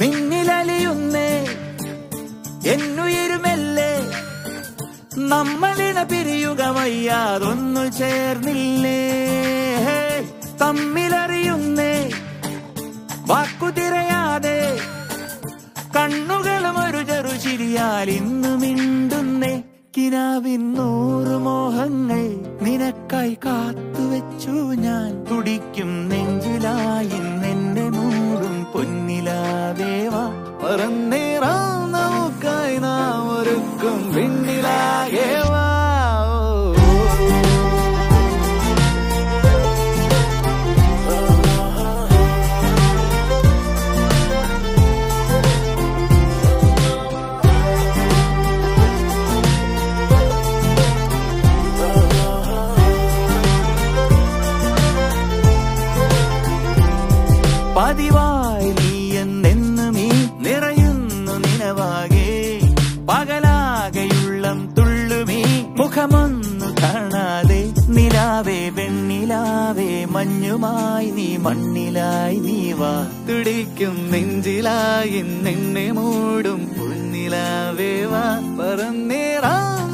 നിന്നിലലിയുന്നേ എന്നുയിരുമല്ലേ നമ്മളിണ പിരിയുക വയ്യാതൊന്നു ചേർന്നില്ലേ തമ്മിലറിയുന്നേ വാക്കുതിരയാതെ കണ്ണുകളും ഒരു ചെറു ചിരിയാൽ ഇന്നു മിണ്ടുന്നേ കിനാവിൻ നൂറ് മോഹങ്ങൾ നിനക്കായി കാത്തുവെച്ചു ഞാൻ തുടിക്കും നെഞ്ചിലായി നിന്നെ മൂടും പൊന്നിലാവേവാ പറന്നേറാം നമുക്കായി നാം ഒരുക്കും പിന്നിലാകേവാ പതിവായി നീ എന്നെന്നും ഈ നിറയുന്നു നിലവാകെ പകലാകെയുള്ളം തുള്ളുമീ മുഖമൊന്നു കാണാതെ നിലാവേ വെണ്ണിലാവേ മഞ്ഞുമായി നീ മണ്ണിലായി നീ വാ തുടിക്കും നെഞ്ചിലായി നിന്നെ മൂടും പൊന്നിലാവേ വാ പറന്നേറാം